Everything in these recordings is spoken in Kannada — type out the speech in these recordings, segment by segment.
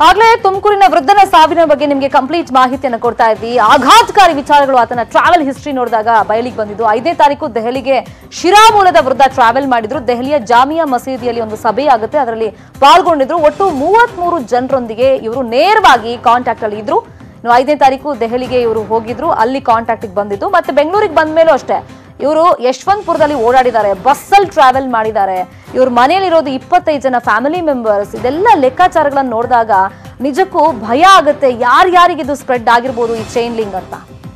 ಆಗ್ಲೇ ತುಮಕೂರಿನ ವೃದ್ಧನ ಸಾವಿನ ಬಗ್ಗೆ ನಿಮಗೆ ಕಂಪ್ಲೀಟ್ ಮಾಹಿತಿಯನ್ನು ಕೊಡ್ತಾ ಇದ್ವಿ ಆಘಾತಕಾರಿ ವಿಚಾರಗಳು ಆತನ ಟ್ರಾವೆಲ್ ಹಿಸ್ಟ್ರಿ ನೋಡಿದಾಗ ಬಯಲಿಗೆ ಬಂದಿದ್ದು ಐದನೇ ತಾರೀಕು ದೆಹಲಿಗೆ ಶಿರಾ ಮೂಲದ ವೃದ್ಧ ಟ್ರಾವೆಲ್ ಮಾಡಿದ್ರು ದೆಹಲಿಯ ಜಾಮಿಯಾ ಮಸೀದಿಯಲ್ಲಿ ಒಂದು ಸಭೆ ಆಗುತ್ತೆ ಅದರಲ್ಲಿ ಪಾಲ್ಗೊಂಡಿದ್ರು ಒಟ್ಟು ಮೂವತ್ಮೂರು ಜನರೊಂದಿಗೆ ಇವರು ನೇರವಾಗಿ ಕಾಂಟ್ಯಾಕ್ಟ್ ಅಲ್ಲಿ ಇದ್ರು ಇನ್ನು ಐದನೇ ತಾರೀಕು ದೆಹಲಿಗೆ ಇವರು ಹೋಗಿದ್ರು ಅಲ್ಲಿ ಕಾಂಟ್ಯಾಕ್ಟ್ ಬಂದಿದ್ದು ಮತ್ತೆ ಬೆಂಗಳೂರಿಗೆ ಬಂದ ಮೇಲೂ ಅಷ್ಟೇ ಇವರು ಯಶವಂತಪುರದಲ್ಲಿ ಓಡಾಡಿದ್ದಾರೆ ಬಸ್ಸಲ್ಲಿ ಟ್ರಾವೆಲ್ ಮಾಡಿದ್ದಾರೆ ಇವ್ರ ಮನೆಯಲ್ಲಿರೋದು ಇಪ್ಪತ್ತೈದು ಜನ ಫ್ಯಾಮಿಲಿ ಮೆಂಬರ್ಸ್ ಇದೆಲ್ಲ ಲೆಕ್ಕಾಚಾರಗಳನ್ನ ನೋಡಿದಾಗ ನಿಜಕ್ಕೂ ಭಯ ಆಗುತ್ತೆ ಯಾರ್ಯಾರಿಗೆ ಇದು ಸ್ಪ್ರೆಡ್ ಆಗಿರ್ಬೋದು ಈ ಚೈನ್ ಲಿಂಗ್ ಅಂತ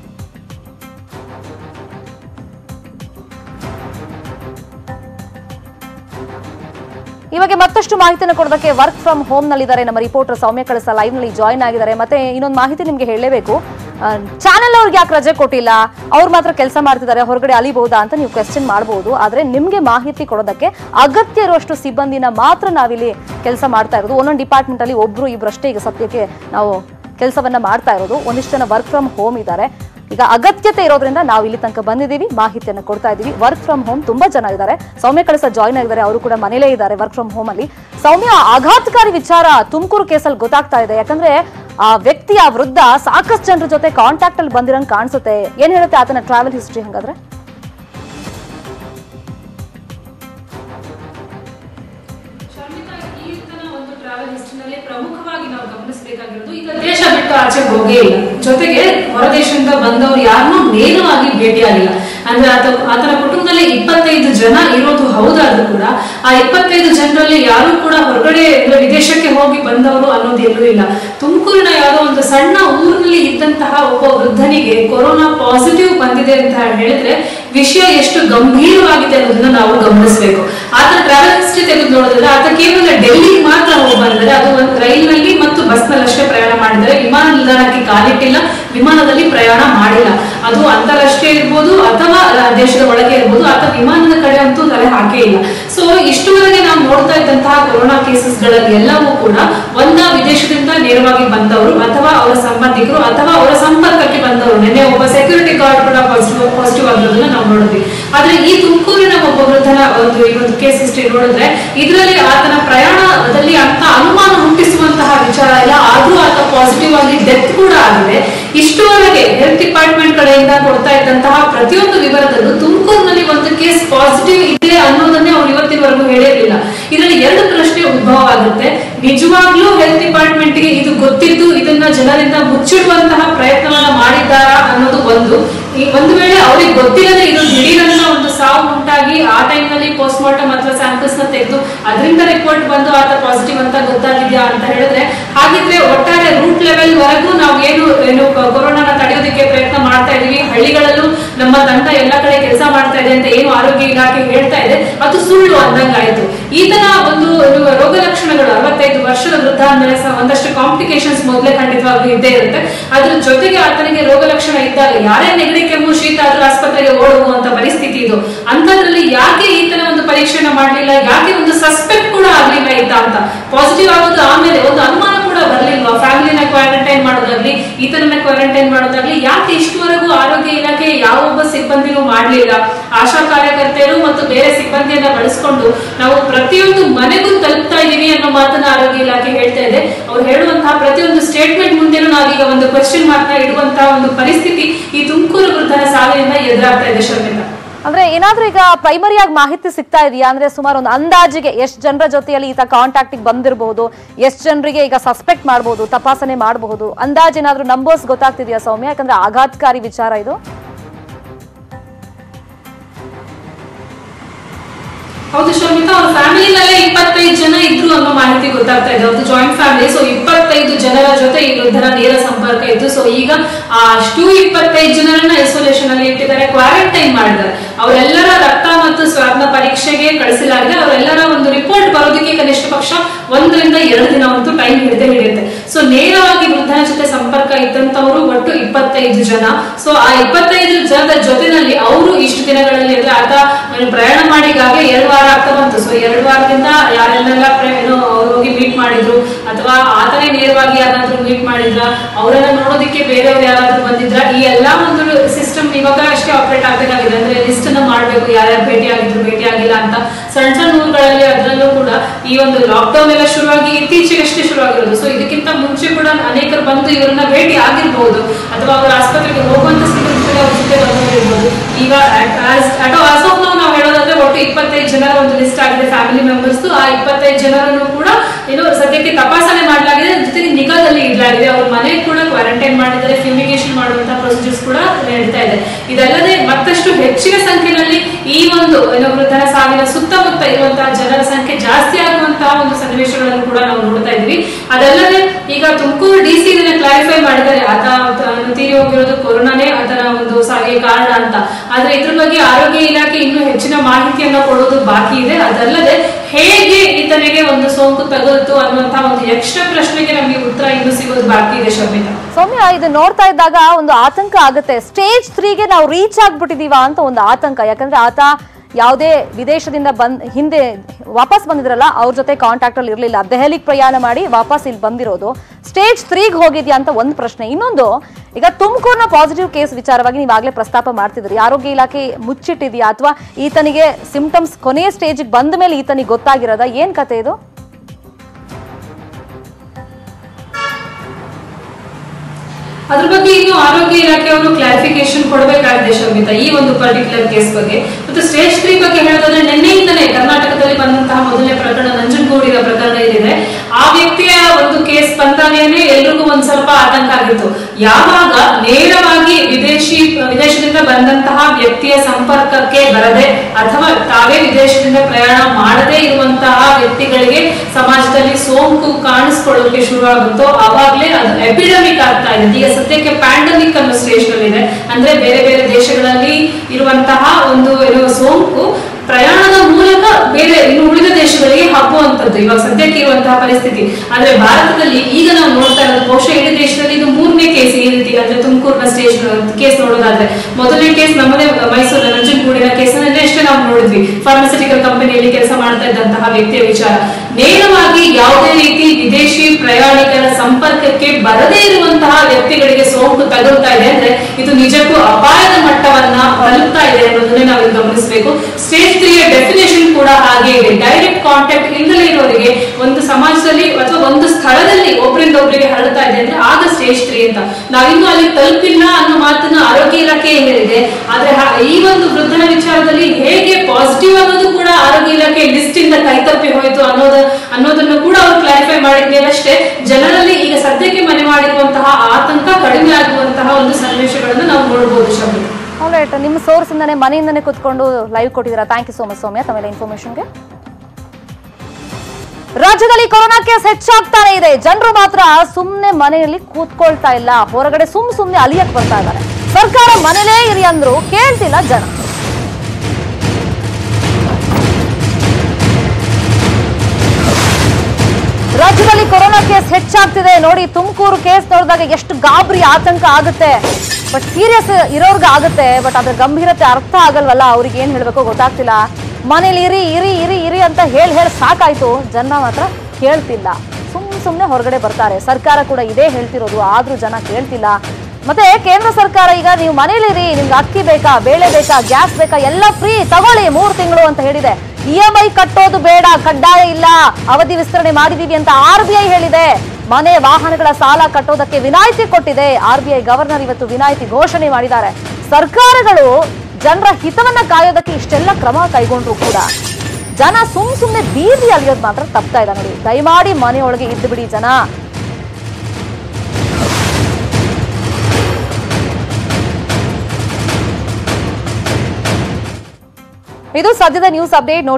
ಈ ಬಗ್ಗೆ ಮತ್ತಷ್ಟು ಮಾಹಿತಿಯನ್ನು ಕೊಡೋದಕ್ಕೆ ವರ್ಕ್ ಫ್ರಮ್ ಹೋಮ್ ನಲ್ಲಿದ್ದಾರೆ ನಮ್ಮ ರಿಪೋರ್ಟರ್ ಸೌಮ್ಯ ಕಳಸ ಲೈವ್ ನಲ್ಲಿ ಜಾಯ್ನ್ ಆಗಿದ್ದಾರೆ ಮತ್ತೆ ಇನ್ನೊಂದು ಮಾಹಿತಿ ನಿಮ್ಗೆ ಹೇಳಲೇಬೇಕು ಚಾನೆಲ್ ಅವ್ರಿಗೆ ಯಾಕೆ ರಜೆ ಕೊಟ್ಟಿಲ್ಲ ಅವ್ರು ಮಾತ್ರ ಕೆಲಸ ಮಾಡ್ತಿದ್ದಾರೆ ಹೊರಗಡೆ ಅಲಿಬಹುದಾ ಅಂತ ನೀವು ಕ್ವೆಶ್ಚನ್ ಮಾಡಬಹುದು ಆದ್ರೆ ನಿಮ್ಗೆ ಮಾಹಿತಿ ಕೊಡೋದಕ್ಕೆ ಅಗತ್ಯ ಇರುವಷ್ಟು ಸಿಬ್ಬಂದಿನ ಮಾತ್ರ ನಾವಿಲ್ಲಿ ಕೆಲಸ ಮಾಡ್ತಾ ಇರೋದು ಒಂದೊಂದು ಡಿಪಾರ್ಟ್ಮೆಂಟ್ ಅಲ್ಲಿ ಒಬ್ರು ಇಬ್ರಷ್ಟೇ ಈಗ ಸದ್ಯಕ್ಕೆ ನಾವು ಕೆಲಸವನ್ನ ಮಾಡ್ತಾ ಇರೋದು ಒಂದಿಷ್ಟು ಜನ ವರ್ಕ್ ಫ್ರಮ್ ಹೋಮ್ ಇದ್ದಾರೆ ಈಗ ಅಗತ್ಯತೆ ಇರೋದ್ರಿಂದ ನಾವು ಇಲ್ಲಿ ತನಕ ಬಂದಿದ್ದೀವಿ ಮಾಹಿತಿಯನ್ನು ಕೊಡ್ತಾ ಇದ್ದೀವಿ ವರ್ಕ್ ಫ್ರಮ್ ಹೋಮ್ ತುಂಬಾ ಜನ ಇದ್ದಾರೆ ಸೌಮ್ಯ ಕಳಸ ಜಾಯ್ನ್ ಆಗಿದ್ದಾರೆ ಅವರು ಕೂಡ ಮನೇಲೇ ಇದ್ದಾರೆ ವರ್ಕ್ ಫ್ರಮ್ ಹೋಮ್ ಅಲ್ಲಿ ಸೌಮ್ಯ ಆಘಾತಕಾರಿ ವಿಚಾರ ತುಮಕೂರು ಕೇಸಲ್ಲಿ ಗೊತ್ತಾಗ್ತಾ ಇದೆ ಯಾಕಂದ್ರೆ ಆ ವ್ಯಕ್ತಿ ಆ ವೃದ್ಧ ಸಾಕಷ್ಟು ಜನರ ಜೊತೆ ಕಾಂಟ್ಯಾಕ್ಟ್ ಅಲ್ಲಿ ಬಂದಿರಂಗ್ ಕಾಣಿಸುತ್ತೆ ಏನ್ ಹೇಳುತ್ತೆ ಆತನ ಟ್ರಾವೆಲ್ ಹಿಸ್ಟ್ರಿ ಹಂಗಾದ್ರೆ ಶರ್ಮಿತಾ, ಈ ತನ ಒಂದು ಟ್ರಾವೆಲ್ ಹಿಸ್ಟ್ರಿನಲ್ಲಿ ಪ್ರಮುಖವಾಗಿ ನಾವು ಗಮನಿಸಬೇಕಾಗಿರೋದು ಈಗ ದೇಶ ಬಿಟ್ಟು ಆಚೆ ಹೋಗೇ ಇಲ್ಲ ಜೊತೆಗೆ ಹೊರದೇಶದಿಂದ ಬಂದವರು ಯಾರನ್ನೂ ನೇರವಾಗಿ ಭೇಟಿಯಾಗಿಲ್ಲ ಅಂದ್ರೆ ಆತ ಆತನ ಕುಟುಂಬದಲ್ಲಿ ಇಪ್ಪತ್ತೈದು ಜನ ಇರೋದು ಹೌದಾದ್ರೂ ಕೂಡ ಆ ಇಪ್ಪತ್ತೈದು ಜನರಲ್ಲಿ ಯಾರು ಕೂಡ ಹೊರಗಡೆ ಅಂದ್ರೆ ವಿದೇಶಕ್ಕೆ ಹೋಗಿ ಬಂದವರು ಅನ್ನೋದು ಎಲ್ಲೂ ಇಲ್ಲ ತುಮಕೂರಿನ ಯಾವುದೋ ಒಂದು ಸಣ್ಣ ಊರಿನಲ್ಲಿ ಇದ್ದಂತಹ ಒಬ್ಬ ವೃದ್ಧನಿಗೆ ಕೊರೋನಾ ಪಾಸಿಟಿವ್ ಬಂದಿದೆ ಅಂತ ಹೇಳಿದ್ರೆ ವಿಷಯ ಎಷ್ಟು ಗಂಭೀರವಾಗಿದೆ ಅನ್ನೋದನ್ನ ನಾವು ಗಮನಿಸಬೇಕು ಆತ ಟ್ರಾವೆಲ್ ಹಿಸ್ಟ್ರಿ ತೆಗೆದು ನೋಡಿದ್ರೆ ಆತ ಕೇವಲ ಡೆಲ್ಲಿಗೆ ಮಾತ್ರ ಹೋಗಿ ಬಂದರೆ ಅದು ಒಂದು ರೈಲ್ನಲ್ಲಿ ಮತ್ತು ಬಸ್ನಲ್ಲಿ ಅಷ್ಟೇ ಪ್ರಯಾಣ ಮಾಡಿದರೆ ವಿಮಾನ ನಿಲ್ದಾಣಕ್ಕೆ ಕಾಲಿಟ್ಟಿಲ್ಲ ವಿಮಾನದಲ್ಲಿ ಪ್ರಯಾಣ ಮಾಡಿಲ್ಲ ಅದು ಅಂತಾರಾಷ್ಟ್ರೀಯ ಇರ್ಬೋದು ಅಥವಾ ರ- ದೇಶದ ಒಳಗೆ ಇರ್ಬೋದು ಅಥವಾ ವಿಮಾನದ ಕಡೆ ಅಂತೂ ತಲೆ ಹಾಕೇ ಇಲ್ಲ ಸೊ ಇಷ್ಟುವರೆಗೆ ನಾವು ನೋಡ್ತಾ ಇದ್ದಂತಹ ಕೊರೋನಾ ಕೇಸಸ್ ಗಳಲ್ಲಿ ಎಲ್ಲವೂ ಕೂಡ ಒಂದ ವಿದೇಶದಿಂದ ನೇರವಾಗಿ ಬಂದವರು ಅಥವಾ ಅವರ ಸಂಬಂಧಿಕರು ಅಥವಾ ಅವರ ಸಂಪರ್ಕಕ್ಕೆ ಬಂದವರು ನಿನ್ನೆ ಒಬ್ಬ ಸೆಕ್ಯೂರಿಟಿ ಗಾರ್ಡ್ ಕೂಡ ಪಾಸಿಟಿವ್ ಪಾಸಿಟಿವ್ ಆಗಿರೋದನ್ನ ನಾವು ನೋಡಿದ್ವಿ ಆದ್ರೆ ಈ ತುಮಕೂರಿನ ಒಬ್ಬ ವೃದ್ಧನ ಒಂದು ಈ ಒಂದು ಕೇಸ್ ಹಿಸ್ಟ್ರಿ ನೋಡಿದ್ರೆ ಇದರಲ್ಲಿ ಆತನ ಪ್ರಯಾಣದಲ್ಲಿ ಅಂತ ಅನುಮಾನ ಹುಟ್ಟಿಸುವಂತಹ ವಿಚಾರ ಇಲ್ಲ ಆದ್ರೂ ಆತ ಪಾಸಿಟಿವ್ ಆಗಿ ಡೆತ್ ಕೂಡ ಆಗಿದೆ ಇಷ್ಟುವರೆಗೆ ಹೆಲ್ತ್ ಡಿಪಾರ್ಟ್ಮೆಂಟ್ ಕಡೆಯಿಂದ ಕೊಡ್ತಾ ಇದ್ದಂತಹ ಪ್ರತಿಯೊಂದು ವಿವರದಲ್ಲೂ ತುಮಕೂರಿನಲ್ಲಿ ಒಂದು ಕೇಸ್ ಪಾಸಿಟಿವ್ ಇದೆ ಅನ್ನೋದನ್ನೇ ಅವ್ರು ಇವತ್ತಿನವರೆಗೂ ಹೇಳಿರಲಿಲ್ಲ ಇದರಲ್ಲಿ ಎರಡು ಪ್ರಶ್ನೆ ಉದ್ಭವ ಆಗುತ್ತೆ ನಿಜವಾಗ್ಲೂ ಹೆಲ್ತ್ ಡಿಪಾರ್ಟ್ಮೆಂಟ್ ಗೆ ಇದು ಗೊತ್ತಿದ್ದು ಇದನ್ನ ಜನರಿಂದ ಮುಚ್ಚಿಡುವಂತಹ ಪ್ರಯತ್ನವನ್ನ ಮಾಡಿದ್ದಾರಾ ಅನ್ನೋದು ಒಂದು ಈ ಒಂದು ವೇಳೆ ಅವ್ರಿಗೆ ಗೊತ್ತಿಲ್ಲದೆ ಇದು ದಿಢೀರನ್ನ ಒಂದು ಸಾವು ಉಂಟಾಗಿ ಆ time ನಲ್ಲಿ ಪೋಸ್ಟ್ ಮಾರ್ಟಮ್ ಅಥವಾ ಸ್ಯಾಂಪಲ್ಸ್ ನ ತೆಗೆದು ಅದರಿಂದ ರಿಪೋರ್ಟ್ ಬಂದು ಆತ ಪಾಸಿಟಿವ್ ಅಂತ ಗೊತ್ತಾಗಿದ್ಯಾ ಅಂತ ಹೇಳಿದ್ರೆ ಹಾಗಿದ್ರೆ ಒಟ್ಟಾರೆ ರೂಟ್ ಲೆವೆಲ್ ವರೆಗೂ ನಾವು ಏನು ಏನು ಕ- ಕೊರೋನಾನ ತಡೆಯೋದಕ್ಕೆ ಪ್ರಯತ್ನ ಮಾಡ್ತಾ ಇದೀವಿ ಹಳ್ಳಿಗಳಲ್ಲೂ ನಮ್ಮ ತಂಡ ಎಲ್ಲ ಕಡೆ ಕೆಲಸ ಮಾಡ್ತಾ ಇದೆ ಅಂತ ಏನು ಆರೋಗ್ಯ ಇಲಾಖೆ ಹೇಳ್ತಾ ಇದೆ ಅದು ಸುಳ್ಳು ಅಂದಂಗಾಯ್ತು ಈತನ ಒಂದು ಒಂದು ರೋಗ ಲಕ್ಷಣಗಳು ಅರವತ್ತೈದು ವರ್ಷದ ವೃದ್ಧ ಅಂದ್ಮೇಲೆ ಸಹ ಒಂದಷ್ಟು ಕಾಂಪ್ಲಿಕೇಶನ್ಸ್ ಮೊದಲೇ ಖಂಡಿತವಾಗ್ಲೂ ಇದ್ದೇ ಇರುತ್ತೆ ಅದ್ರ ಜೊತೆಗೆ ಆತನಿಗೆ ರೋಗ ಲಕ್ಷಣ ಇದ್ದಾಗ ಯಾರೇ ನೆಗಡಿ ಕೆಮ್ಮು ಶೀತ ಆದ್ರೂ ಆಸ್ಪತ್ರೆಗೆ ಓಡುವಂತ ಪರಿಸ್ಥಿತಿ ಇದು ಅಂತದ್ರಲ್ಲಿ ಯಾಕೆ ಈತನ ಒಂದು ಪರೀಕ್ಷೆನ ಮಾಡ್ಲಿಲ್ಲ ಯಾಕೆ ಒಂದು ಸಸ್ಪೆಕ್ಟ್ ಕೂಡ ಆಗ್ಲಿಲ್ಲ ಈತ ಅಂತ ಪಾಸಿಟಿವ್ ಆಗೋದು ಆಮೇಲೆ ಒಂದು ಅನುಮಾನ ಕೂಡ ಬರ್ಲಿಲ್ವಾ ಫ್ಯಾಮಿಲಿನ ಕ್ವಾರಂಟೈನ್ ಮಾಡೋದಾಗ್ಲಿ ಈತನನ್ನ ಕ್ವಾರಂಟೈನ್ ಮಾಡೋದಾಗ್ಲಿ ಯಾಕೆ ಇಷ್ಟುವರೆಗೂ ಆರೋಗ್ಯ ಇಲಾಖೆ ಯಾವೊಬ್ಬ ಸಿಬ್ಬಂದಿನೂ ಮಾಡ್ಲಿಲ್ಲ ಆಶಾ ಕಾರ್ಯಕರ್ತೆಯರು ಮತ್ತು ಬೇರೆ ಸಿಬ್ಬಂದಿಯನ್ನ ಬಳಸ್ಕೊಂಡು ನಾವು ಪ್ರತಿಯೊಂದು ಮನೆಗೂ ತಲುಪ್ತಾ ಇದೀವಿ ಅನ್ನೋ ಮಾತನ್ನ ಆರೋಗ್ಯ ಇಲಾಖೆ ಹೇಳ್ತಾ ಇದೆ ಅವ್ರು ಹೇಳುವಂತಹ ಪ್ರತಿಯೊಂದು ಸ್ಟೇಟ್ಮೆಂಟ್ ಮುಂದೆನೂ ನಾವೀಗ ಒಂದು ಕ್ವೆಶ್ಚನ್ ಮಾರ್ಕ್ ಇಡುವಂತಹ ಒಂದು ಪರಿಸ್ಥಿತಿ ಈ ತುಮಕೂರು ವೃದ್ಧನ ಸಾವಿನಿಂದ ಎದುರಾಗ್ತಾ ಇದೆ ಶರ್ಮಿತಾ ಅಂದ್ರೆ ಏನಾದ್ರೂ ಈಗ ಪ್ರೈಮರಿ ಆಗಿ ಮಾಹಿತಿ ಸಿಗ್ತಾ ಇದೆಯಾ ಅಂದ್ರೆ ಸುಮಾರು ಒಂದು ಅಂದಾಜಿಗೆ ಎಷ್ಟು ಜನರ ಜೊತೆಯಲ್ಲಿ ಈತ ಕಾಂಟ್ಯಾಕ್ಟ್ ಬಂದಿರಬಹುದು ಎಷ್ಟು ಜನರಿಗೆ ಈಗ ಸಸ್ಪೆಕ್ಟ್ ಮಾಡಬಹುದು ತಪಾಸಣೆ ಮಾಡಬಹುದು ಅಂದಾಜ್ ಏನಾದ್ರೂ ನಂಬರ್ಸ್ ಗೊತ್ತಾಗ್ತಿದ್ಯಾ ಸೌಮ್ಯ ಯಾಕಂದ್ರೆ ಆಘಾತಕಾರಿ ವಿಚಾರ ಇದು ಹೌದು ಶೋಮಿತಾ ಅವ್ರ ಫ್ಯಾಮಿಲಿನಲ್ಲೇ ಇಪ್ಪತ್ತೈದು ಜನ ಇದ್ರು ಅನ್ನೋ ಮಾಹಿತಿ ಗೊತ್ತಾಗ್ತಾ ಇದೆ ಅವ್ರದ್ದು ಜಾಯಿಂಟ್ ಫ್ಯಾಮಿಲಿ ಸೊ ಇಪ್ಪತ್ತೈದು ಜನರ ಜೊತೆ ಈ ವೃದ್ಧರ ನೇರ ಸಂಪರ್ಕ ಇತ್ತು ಸೊ ಈಗ ಆ ಅಷ್ಟು ಇಪ್ಪತ್ತೈದು ಜನರನ್ನ ಐಸೋಲೇಷನ್ ಅಲ್ಲಿ ಇಟ್ಟಿದ್ದಾರೆ ಕ್ವಾರಂಟೈನ್ ಮಾಡಿದ್ದಾರೆ ಅವರೆಲ್ಲರ ರಕ್ತ ಮತ್ತು ಸ್ವಾಬ್ನ ಪರೀಕ್ಷೆಗೆ ಕಳಿಸಲಾಗಿದೆ ಅವರೆಲ್ಲರ ಒಂದು ರಿಪೋರ್ಟ್ ಬರೋದಕ್ಕೆ ಕನಿಷ್ಠ ಪಕ್ಷ ಒಂದರಿಂದ ಎರಡು ದಿನ ಅಂತೂ ಟೈಮ್ ಹಿಡಿದೇ ಹಿಡಿಯುತ್ತೆ ಸೊ ನೇರವಾಗಿ ವೃದ್ಧನ ಜೊತೆ ಸಂಪರ್ಕ ಇದ್ದಂತವರು ಒಟ್ಟು ಇಪ್ಪತ್ತೈದು ಜನ ಸೊ ಆ ಇಪ್ಪತ್ತೈದು ಜನದ ಜೊತೆನಲ್ಲಿ ಅವರು ಇಷ್ಟು ದಿನಗಳಲ್ಲಿ ಅಂದ್ರೆ ಆತ ಪ್ರಯಾಣ ಮಾಡಿಗಾಗೆ ಎರಡು ವಾರ ಆಗ್ತಾ ಬಂತು ಸೊ ಎರಡು ವಾರದಿಂದ ಯಾರೆಲ್ಲೆಲ್ಲ ಪ್ರ- ಏನು ಅವ್ರು ಹೋಗಿ ಮೀಟ್ ಮಾಡಿದ್ರು ಅಥವಾ ಆತನೇ ನೇರವಾಗಿ ಯಾರಾದ್ರೂ ಮೀಟ್ ಮಾಡಿದ್ರ ಅವರನ್ನ ನೋಡೋದಕ್ಕೆ ಬೇರೆಯವ್ರು ಯಾರಾದ್ರೂ ಬಂದಿದ್ರ ಈ ಎಲ್ಲಾ ಒಂದು ಸಿಸ್ಟಮ್ ಇವಾಗ ಅಷ್ಟೇ ಆಪರೇಟ್ ಆಗ್ಬೇಕಾಗಿದೆ ಅಂದ್ರೆ ಲಿಸ್ಟ್ ಅನ್ನ ಮಾಡ್ಬೇಕು ಯಾರ್ಯಾರು ಭೇಟಿ ಆಗಿದ್ರು ಭೇಟಿ ಆಗಿಲ್ಲ ಅಂತ ಸಣ್ಣ ಸಣ್ಣ ಊರುಗಳಲ್ಲಿ ಅದರಲ್ಲೂ ಕೂಡ ಈ ಒಂದು ಲಾಕ್ಡೌನ್ ಎಲ್ಲ ಶುರುವಾಗಿ ಇತ್ತೀಚೆಗಷ್ಟೇ ಶುರುವಾಗಿರೋದು ಸೊ ಇದಕ್ಕಿಂತ ಮುಂಚೆ ಕೂಡ ಅನೇಕರು ಬಂದು ಇವರನ್ನ ಭೇಟಿ ಆಗಿರ್ಬಹುದು ಅಥವಾ ಅವರ ಆಸ್ಪತ್ರೆಗೆ ಹೋಗುವಂತ ಸಂದರ್ಭದಲ್ಲಿ ಅವ್ರ ಜೊತೆ ಬಂದಿರ್ಬೋದು ಈಗ ಅಟೋ ಆಫ್ ನಾವು ಹೇಳೋದಾದ್ರೆ ಒಟ್ಟು ಇಪ್ಪತ್ತೈದು ಜನರ ಒಂದು ಲಿಸ್ಟ್ ಆಗಿದೆ ಫ್ಯಾಮಿಲಿ ಮೆಂಬರ್ಸ್ ಆ ಇಪ್ಪತ್ತೈದು ಜನರನ್ನು ಕೂಡ ಏನು ಸದ್ಯಕ್ಕೆ ತಪಾಸಣೆ ಮಾಡಲಾಗಿದೆ ಅದ್ರ ಜೊತೆಗೆ ನಿಗಾದಲ್ಲಿ ಇಡಲಾಗಿದೆ ಅವ್ರ ಮನೆಗೆ ಕೂಡ ಕ್ವಾರಂಟೈನ್ ಮಾಡಿದ್ದಾರೆ ಫ್ಯೂಮಿಗೇಷನ್ ಮಾಡುವಂತಹ ಪ್ರೊಸೀಜರ್ಸ್ ಕೂಡ ನಡೀತಾ ಇದೆ ಇದಲ್ಲದೆ ಮತ್ತಷ್ಟು ಹೆಚ್ಚಿನ ಸಂಖ್ಯೆಯಲ್ಲಿ ಈ ಒಂದು ಏನು ವೃದ್ಧರ ಸಾವಿನ ಸುತ್ತಮುತ್ತ ಇರುವಂತಹ ಜನರ ಸಂಖ್ಯೆ ಜಾಸ್ತಿ ಆಗುವಂತಹ ಒಂದು ಸನ್ನಿವೇಶಗಳನ್ನು ಕೂಡ ನಾವು ನೋಡ್ತಾ ಇದ್ವಿ ಅದಲ್ಲದೆ ಈಗ ತುಮಕೂರು ಡಿ ಸಿ ಇದನ್ನ ಕ್ಲಾರಿಫೈ ಮಾಡಿದ್ದಾರೆ ಆತ ತಾನು ತೀರಿ ಹೋಗಿರೋದು ಕೊರೋನಾನೇ ಆತನ ಒಂದು ಸಾವಿಗೆ ಕಾರಣ ಅಂತ ಆದ್ರೆ ಇದ್ರ ಬಗ್ಗೆ ಆರೋಗ್ಯ ಇಲಾಖೆ ಇನ್ನೂ ಹೆಚ್ಚಿನ ಮಾಹಿತಿಯನ್ನ ಕೊಡೋದು ಬಾಕಿ ಇದೆ ಅದಲ್ಲದೆ ಹೇಗೆ ಈತನಿಗೆ ಒಂದು ಸೋಂಕು ತಗುಲ್ತು ಅನ್ನುವಂತಹ ಒಂದು ಯಕ್ಷ ಪ್ರಶ್ನೆಗೆ ನಮಗೆ ಉತ್ತರ ಇನ್ನೂ ಸಿಗೋದು ಬಾಕಿ ಇದೆ ಶಮಿತಾ ಸೌಮ್ಯ ಇದು ನೋಡ್ತಾ ಇದ್ದಾಗ ಒಂದು ಆತಂಕ ಆಗುತ್ತೆ ಸ್ಟೇಜ್ ತ್ರೀಗೆ ನಾವು ರೀಚ್ ಆಗ್ಬಿಟ್ಟಿದೀವ ಅಂತ ಒಂದು ಆತಂಕ ಯಾಕಂದ್ರೆ ಆತ ಯಾವುದೇ ವಿದೇಶದಿಂದ ಬಂದ್ ಹಿಂದೆ ವಾಪಸ್ ಬಂದಿದ್ರಲ್ಲ ಅವ್ರ ಜೊತೆ ಕಾಂಟ್ಯಾಕ್ಟ್ ಅಲ್ಲಿ ಇರಲಿಲ್ಲ ದೆಹಲಿಗೆ ಪ್ರಯಾಣ ಮಾಡಿ ವಾಪಸ್ ಇಲ್ಲಿ ಬಂದಿರೋದು ಸ್ಟೇಜ್ ತ್ರೀಗೆ ಹೋಗಿದ್ಯಾ ಅಂತ ಒಂದು ಪ್ರಶ್ನೆ ಇನ್ನೊಂದು ಈಗ ತುಮಕೂರಿನ ಪಾಸಿಟಿವ್ ಕೇಸ್ ವಿಚಾರವಾಗಿ ನೀವು ಆಗ್ಲೇ ಪ್ರಸ್ತಾಪ ಮಾಡ್ತಿದ್ರಿ ಆರೋಗ್ಯ ಇಲಾಖೆ ಮುಚ್ಚಿಟ್ಟಿದ್ಯಾ ಅಥವಾ ಈತನಿಗೆ ಸಿಂಪ್ಟಮ್ಸ್ ಕೊನೆಯ ಸ್ಟೇಜಿಗೆ ಬಂದ ಮೇಲೆ ಈತನಿಗೆ ಗೊತ್ತಾಗಿರೋದ ಏನ್ ಕತೆ ಇದು ಅದ್ರ ಬಗ್ಗೆ ಇನ್ನು ಆರೋಗ್ಯ ಇಲಾಖೆಯವರು ಕ್ಲಾರಿಫಿಕೇಶನ್ ಕೊಡಬೇಕಾಗಿದೆ ಶೋಭಿತಾ ಈ ಒಂದು ಪರ್ಟಿಕ್ಯುಲರ್ ಕೇಸ್ ಬಗ್ಗೆ ಮತ್ತು ಸ್ಟೇಜ್ ತ್ರೀ ಬಗ್ಗೆ ಹೇಳೋದಾದ್ರೆ ನಿನ್ನೆಯಿಂದಲೇ ಕರ್ನಾಟಕದಲ್ಲಿ ಬಂದಂತಹ ಮೊದಲನೇ ಪ್ರಕರಣ ನಂಜನಗೂಡಿನ ಪ್ರಕರಣ ಏನಿದೆ ಆ ವ್ಯಕ್ತಿಯ ಒಂದು ಕೇಸ್ ಬಂದಾಗೇನೆ ಎಲ್ರಿಗೂ ಒಂದ್ ಸ್ವಲ್ಪ ಆತಂಕ ಆಗಿತ್ತು ಯಾವಾಗ ನೇರವಾಗಿ ವಿದೇಶಿ ವಿದೇಶದಿಂದ ಬಂದಂತಹ ವ್ಯಕ್ತಿಯ ಸಂಪರ್ಕಕ್ಕೆ ಬರದೆ ಅಥವಾ ತಾವೇ ವಿದೇಶದಿಂದ ಪ್ರಯಾಣ ಮಾಡದೇ ಇರುವಂತಹ ವ್ಯಕ್ತಿಗಳಿಗೆ ಸಮಾಜದಲ್ಲಿ ಸೋಂಕು ಕಾಣಿಸ್ಕೊಳ್ಳೋಕೆ ಶುರು ಆಗುತ್ತೋ ಅವಾಗ್ಲೇ ಅದು ಎಪಿಡಮಿಕ್ ಆಗ್ತಾ ಇದೆ ಈಗ ಸದ್ಯಕ್ಕೆ ಪ್ಯಾಂಡಮಿಕ್ ಅನ್ನೋ ಸ್ಟೇಜ್ ಇದೆ ಅಂದ್ರೆ ಬೇರೆ ಬೇರೆ ದೇಶಗಳಲ್ಲಿ ಇರುವಂತಹ ಒಂದು ಏನು ಸೋಂಕು ಪ್ರಯಾಣದ ಮೂಲಕ ಬೇರೆ ಇನ್ನು ಉಳಿದ ದೇಶಗಳಿಗೆ ಹಬ್ಬುವಂತದ್ದು ಇವಾಗ ಸದ್ಯಕ್ಕೆ ಇರುವಂತಹ ಪರಿಸ್ಥಿತಿ ಆದ್ರೆ ಭಾರತದಲ್ಲಿ ಈಗ ನಾವು ನೋಡ್ತಾ ಇರೋದು ಬಹುಶಃ ಇಡೀ ದೇಶದಲ್ಲಿ ಇದು ಮೂರನೇ ಕೇಸ್ ಈ ರೀತಿ ಅಂದ್ರೆ ತುಮಕೂರಿನ ಸ್ಟೇಜ್ ಕೇಸ್ ನೋಡೋದಾದ್ರೆ ಮೊದಲನೇ ಕೇಸ್ ನಮ್ಮದೇ ಮೈಸೂರಿನ ನಂಜನಗೂಡಿನ ಕೇಸ್ ಅಷ್ಟೇ ನಾವು ನೋಡಿದ್ವಿ ಫಾರ್ಮಸ್ಯೂಟಿಕಲ್ ಕಂಪನಿಯಲ್ಲಿ ಕೆಲಸ ಮಾಡ್ತಾ ಇದ್ದಂತಹ ವ್ಯಕ್ತಿಯ ವಿಚಾರ ನೇರವಾಗಿ ಯಾವುದೇ ರೀತಿ ವಿದೇಶಿ ಪ್ರಯಾಣಿಕರ ಸಂಪರ್ಕಕ್ಕೆ ಬರದೇ ಇರುವಂತಹ ವ್ಯಕ್ತಿಗಳಿಗೆ ಸೋಂಕು ತಗುಲ್ತಾ ಇದೆ ಅಂದ್ರೆ ಇದು ನಿಜಕ್ಕೂ ಅಪಾಯದ ಮಟ್ಟವನ್ನ ತಲುಪ್ತಾ ಇದೆ ಅನ್ನೋದನ್ನೇ ನಾವು ಇಲ್ಲಿ ಗಮನಿಸಬೇಕು ಸ್ಟೇಜ್ ತ್ರೀಯ ಡೆಫಿನೇಷನ್ ಕೂಡ ಹಾಗೆ ಇದೆ ಡೈರೆಕ್ಟ್ ಕಾಂಟ್ಯಾಕ್ಟ್ ಇಲ್ಲದೆ ಇರೋರಿಗೆ ಒಂದು ಸಮಾಜದಲ್ಲಿ ಅಥವಾ ಒಂದು ಸ್ಥಳದಲ್ಲಿ ಒಬ್ಬರಿಂದ ಒಬ್ಬರಿಗೆ ಹರಡ್ತಾ ಇದೆ ಅಂದ್ರೆ ಆಗ ಸ್ಟೇಜ್ ತ್ರೀ ಅಂತ ನಾವಿನ್ನೂ ಅಲ್ಲಿ ತಲುಪಿಲ್ಲ ಅನ್ನೋ ಮಾತನ್ನ ಆರೋಗ್ಯ ಇಲಾಖೆ ಹೇಳಿದೆ ಆದ್ರೆ ಹ- ಈ ಒಂದು ವೃದ್ಧನ ವಿಚಾರದಲ್ಲಿ ಹೇಗೆ ಪಾಸಿಟಿವ್ ಅನ್ನೋದು ಕೂಡ ಆರೋಗ್ಯ ಇಲಾಖೆ ಲಿಸ್ಟ್ ಇಂದ ಕೈತಪ್ಪಿ ಹೋಯಿತು ಅನ್ನೋದು ಅನ್ನೋದನ್ನು ಕೂಡ ಅವರು ಕ್ಲಾರಿಫೈ ಮಾಡಿದ್ಮೇಲಷ್ಟೇ ಜನರಲ್ಲಿ ಈಗ ಸದ್ಯಕ್ಕೆ ಮನೆ ಮಾಡಿರುವಂತಹ ಆತಂಕ ಕಡಿಮೆ ಆಗುವಂತಹ ಒಂದು ಸನ್ನಿವೇಶಗಳನ್ನು ನಾವು ನೋಡಬಹುದು ಶಬ್ದ ಆಲ್ರೈಟ್ ನಿಮ್ಮ ಸೋರ್ಸ್ ಇಂದಾನೆ ಮನೆಯಿಂದನೇ ಕುತ್ಕೊಂಡು ಲೈವ್ ಕೊಟ್ಟಿದ್ದೀರಾ thank you so much Soumya ತಮ್ಮೆಲ್ಲ ಇನ್ಫಾರ್ಮೇಶನ್ಗೆ ರಾಜ್ಯದಲ್ಲಿ ಕೊರೋನಾ ಕೇಸ್ ಹೆಚ್ಚಾಗ್ತಾನೆ ಇದೆ ಜನರು ಮಾತ್ರ ಸುಮ್ಮನೆ ಮನೆಯಲ್ಲಿ ಕೂತ್ಕೊಳ್ತಾ ಇಲ್ಲ ಹೊರಗಡೆ ಸುಮ್ ಸುಮ್ಮನೆ ಅಲಿಯಕ್ ಬರ್ತಾ ಇದ್ದಾರೆ ಸರ್ಕಾರ ಮನೇಲೇ ಇರಿ ಅಂದ್ರು ಕೇಳ್ತಿಲ್ಲ ಜನ ರಾಜ್ಯದಲ್ಲಿ ಕೊರೋನಾ ಕೇಸ್ ಹೆಚ್ಚಾಗ್ತಿದೆ ನೋಡಿ ತುಮಕೂರು ಕೇಸ್ ನೋಡಿದಾಗ ಎಷ್ಟು ಗಾಬರಿ ಆತಂಕ ಆಗುತ್ತೆ ಬಟ್ ಸೀರಿಯಸ್ ಇರೋರ್ಗೆ ಆಗುತ್ತೆ ಬಟ್ ಅದ್ರ ಗಂಭೀರತೆ ಅರ್ಥ ಆಗಲ್ವಲ್ಲ ಅವ್ರಿಗೆ ಏನ್ ಹೇಳ್ಬೇಕೋ ಗೊತ್ತಾಗ್ತಿಲ್ಲ ಮನೇಲಿ ಇರಿ ಇರಿ ಇರಿ ಇರಿ ಅಂತ ಹೇಳಿ ಹೇಳಿ ಸಾಕಾಯ್ತು ಜನ ಮಾತ್ರ ಕೇಳ್ತಿಲ್ಲ ಸುಮ್ ಸುಮ್ನೆ ಹೊರಗಡೆ ಬರ್ತಾರೆ ಸರ್ಕಾರ ಕೂಡ ಇದೇ ಹೇಳ್ತಿರೋದು ಆದ್ರೂ ಜನ ಕೇಳ್ತಿಲ್ಲ ಮತ್ತೆ ಕೇಂದ್ರ ಸರ್ಕಾರ ಈಗ ನೀವು ಮನೇಲಿರಿ ನಿಮ್ಗೆ ಅಕ್ಕಿ ಬೇಕಾ ಬೇಳೆ ಬೇಕಾ ಗ್ಯಾಸ್ ಬೇಕಾ ಎಲ್ಲ ಫ್ರೀ ತಗೊಳ್ಳಿ ಮೂರು ತಿಂಗಳು ಅಂತ ಹೇಳಿದೆ ಇ ಎಂ ಐ ಕಟ್ಟೋದು ಬೇಡ ಕಡ್ಡಾಯ ಇಲ್ಲ ಅವಧಿ ವಿಸ್ತರಣೆ ಮಾಡಿದೀವಿ ಅಂತ ಆರ್ ಬಿ ಐ ಹೇಳಿದೆ ಮನೆ ವಾಹನಗಳ ಸಾಲ ಕಟ್ಟೋದಕ್ಕೆ ವಿನಾಯಿತಿ ಕೊಟ್ಟಿದೆ ಆರ್ ಬಿ ಐ ಗವರ್ನರ್ ಇವತ್ತು ವಿನಾಯಿತಿ ಘೋಷಣೆ ಮಾಡಿದ್ದಾರೆ ಸರ್ಕಾರಗಳು ಜನರ ಹಿತವನ್ನ ಕಾಯೋದಕ್ಕೆ ಇಷ್ಟೆಲ್ಲ ಕ್ರಮ ಕೈಗೊಂಡ್ರು ಕೂಡ ಜನ ಸುಮ್ ಸುಮ್ನೆ ಬೀದಿ ಅಲಿಯೋದು ಮಾತ್ರ ತಪ್ತಾ ಇದೆ ನೋಡಿ ದಯಮಾಡಿ ಮನೆಯೊಳಗೆ ಇದ್ದು ಬಿಡಿ ಜನ ಇದು ಸದ್ಯದ ನ್ಯೂಸ್ ಅಪ್ಡೇಟ್